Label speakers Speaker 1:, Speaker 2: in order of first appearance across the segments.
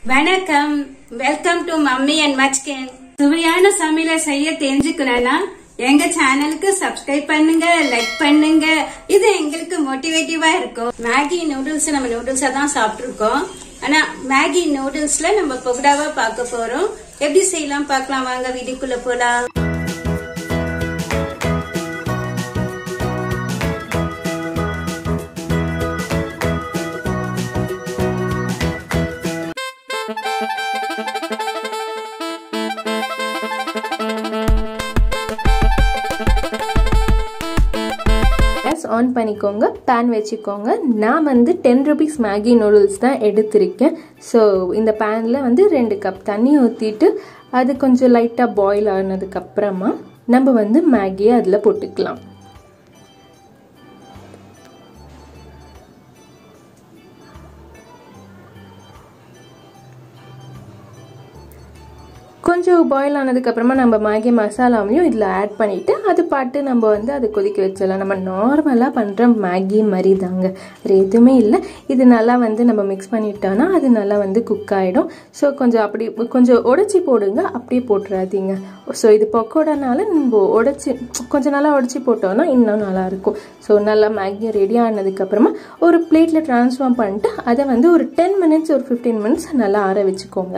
Speaker 1: வணக்கம் welcome to mummy and மச்கேன் சுவையான சமையலை செய்ய தெரிஞ்சுக்கணும்னா எங்க சேனலுக்கு சப்ஸ்கிரைப் பண்ணுங்க லைக் பண்ணுங்க இது எங்களுக்கு மோட்டிவேட்டிவா இருக்கும் மேகி நூடுல்ஸ் நம்ம நூடுல்ஸா தான் சாப்பிட்டுருக்கோம் ஆனா மேகி நூடுல்ஸ்ல நம்ம பொகடாவா பார்க்க போறோம் எப்படி செய்யலாம் பார்க்கலாம் வாங்க வீட்டுக்குள்ள போலாம்
Speaker 2: கேஸ் ஆன் பண்ணிக்கோங்க பேன் வச்சுக்கோங்க நான் வந்து டென் ருபீஸ் மேகி நூடுல்ஸ் தான் எடுத்திருக்கேன் ஸோ இந்த பேனில் வந்து ரெண்டு கப் தண்ணி ஊற்றிட்டு அது கொஞ்சம் லைட்டாக பாயில் ஆனதுக்கப்புறமா நம்ம வந்து மேகியை அதில் போட்டுக்கலாம் கொஞ்சம் பாயில் ஆனதுக்கப்புறமா நம்ம மேகி மசாலாவையும் இதில் ஆட் பண்ணிவிட்டு அது பாட்டு நம்ம வந்து அதை கொதிக்க வச்சிடலாம் நம்ம நார்மலாக பண்ணுற மேகி மாதிரி தாங்க வேறு எதுவுமே இல்லை இது நல்லா வந்து நம்ம மிக்ஸ் பண்ணிட்டோன்னா அது நல்லா வந்து குக் ஆகிடும் ஸோ கொஞ்சம் அப்படி கொஞ்சம் உடச்சி போடுங்க அப்படியே போட்டுறாதீங்க ஸோ இது பக்கோடானால நம்ம உடச்சி கொஞ்சம் நல்லா உடச்சி போட்டோன்னா இன்னும் நல்லாயிருக்கும் ஸோ நல்லா மேகி ரெடி ஆனதுக்கப்புறமா ஒரு பிளேட்டில் ட்ரான்ஸ்ஃபார்ம் பண்ணிட்டு அதை வந்து ஒரு டென் மினிட்ஸ் ஒரு ஃபிஃப்டீன் மினிட்ஸ் நல்லா ஆற வச்சுக்கோங்க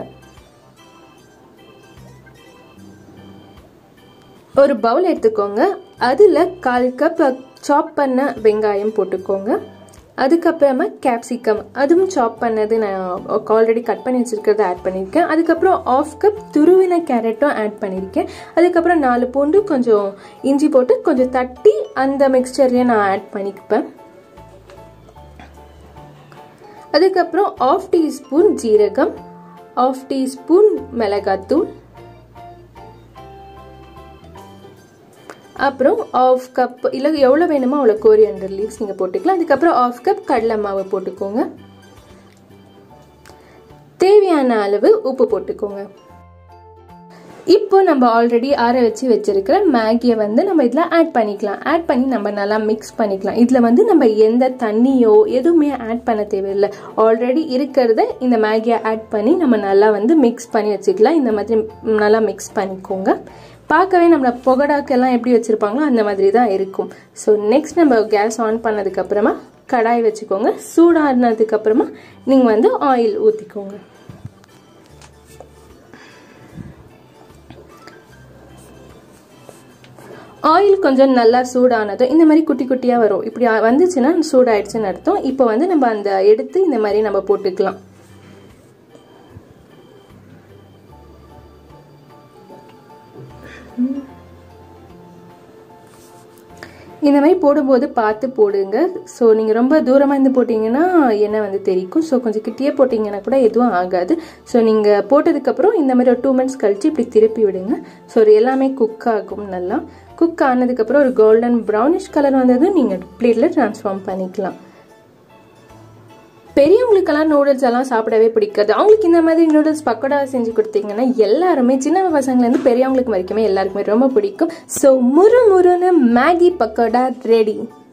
Speaker 2: ஒரு பவுல் எடுத்துக்கோங்க அதில் கால் கப் சாப் பண்ண வெங்காயம் போட்டுக்கோங்க அதுக்கப்புறமா கேப்சிகம் அதுவும் சாப் பண்ணது நான் ஆல்ரெடி கட் பண்ணி வச்சுருக்கிறத ஆட் பண்ணியிருக்கேன் அதுக்கப்புறம் ஆஃப் கப் துருவின கேரட்டும் ஆட் பண்ணியிருக்கேன் அதுக்கப்புறம் நாலு பூண்டு கொஞ்சம் இஞ்சி போட்டு கொஞ்சம் தட்டி அந்த மிக்சர்லேயே நான் ஆட் பண்ணிப்பேன் அதுக்கப்புறம் ஆஃப் டீஸ்பூன் ஜீரகம் ஆஃப் டீஸ்பூன் மிளகாத்தூள் அப்புறம் ஆஃப் கப் இல்லை எவ்வளோ வேணுமோ அவ்வளோ கோரியண்டர் லீவ்ஸ் நீங்கள் போட்டுக்கலாம் அதுக்கப்புறம் ஆஃப் கப் கடலை மாவு போட்டுக்கோங்க தேவையான அளவு உப்பு போட்டுக்கோங்க இப்போ நம்ம ஆல்ரெடி ஆற வச்சு வச்சிருக்கிற மேகியை வந்து நம்ம இதில் ஆட் பண்ணிக்கலாம் ஆட் பண்ணி நம்ம நல்லா மிக்ஸ் பண்ணிக்கலாம் இதில் வந்து நம்ம எந்த தண்ணியோ எதுவுமே ஆட் பண்ண தேவையில்லை ஆல்ரெடி இருக்கிறத இந்த மேகியை ஆட் பண்ணி நம்ம நல்லா வந்து மிக்ஸ் பண்ணி வச்சுக்கலாம் இந்த மாதிரி நல்லா மிக்ஸ் பண்ணிக்கோங்க பார்க்கவே நம்மளை புகடாக்கெல்லாம் எப்படி வச்சுருப்பாங்களோ அந்த மாதிரி தான் இருக்கும் ஸோ நெக்ஸ்ட் நம்ம கேஸ் ஆன் பண்ணதுக்கப்புறமா கடாய் வச்சுக்கோங்க சூடானதுக்கப்புறமா நீங்கள் வந்து ஆயில் ஊற்றிக்கோங்க ஆயில் கொஞ்சம் நல்லா சூடானதும் இந்த மாதிரி குட்டி குட்டியாக வரும் இப்படி வந்துச்சுன்னா சூடாயிடுச்சுன்னு அர்த்தம் இப்போ வந்து நம்ம அந்த எடுத்து இந்த மாதிரி நம்ம போட்டுக்கலாம் இந்த மாதிரி போடும்போது பார்த்து போடுங்க ஸோ நீங்கள் ரொம்ப தூரமாக இருந்து போட்டிங்கன்னா எண்ணெய் வந்து தெரிக்கும் ஸோ கொஞ்சம் கிட்டே போட்டிங்கன்னா கூட எதுவும் ஆகாது ஸோ நீங்கள் போட்டதுக்கப்புறம் இந்த மாதிரி ஒரு டூ மினிட்ஸ் கழித்து இப்படி திருப்பி விடுங்க ஸோ எல்லாமே குக் ஆகும் நல்லா குக் ஆனதுக்கப்புறம் ஒரு கோல்டன் ப்ரௌனிஷ் கலர் வந்ததும் நீங்கள் பிளேட்டில் ட்ரான்ஸ்ஃபார்ம் பண்ணிக்கலாம் பெரியவங்களுக்கெல்லாம் நூடுல்ஸ் எல்லாம் சாப்பிடவே பிடிக்காது அவங்களுக்கு இந்த மாதிரி நூடுல்ஸ் பக்கோடா செஞ்சு கொடுத்தீங்கன்னா எல்லாருமே சின்ன பசங்கலேருந்து பெரியவங்களுக்கு வரைக்குமே எல்லாருக்குமே ரொம்ப பிடிக்கும் ஸோ முறு முருன்னு மேகி பக்கோடா ரெடி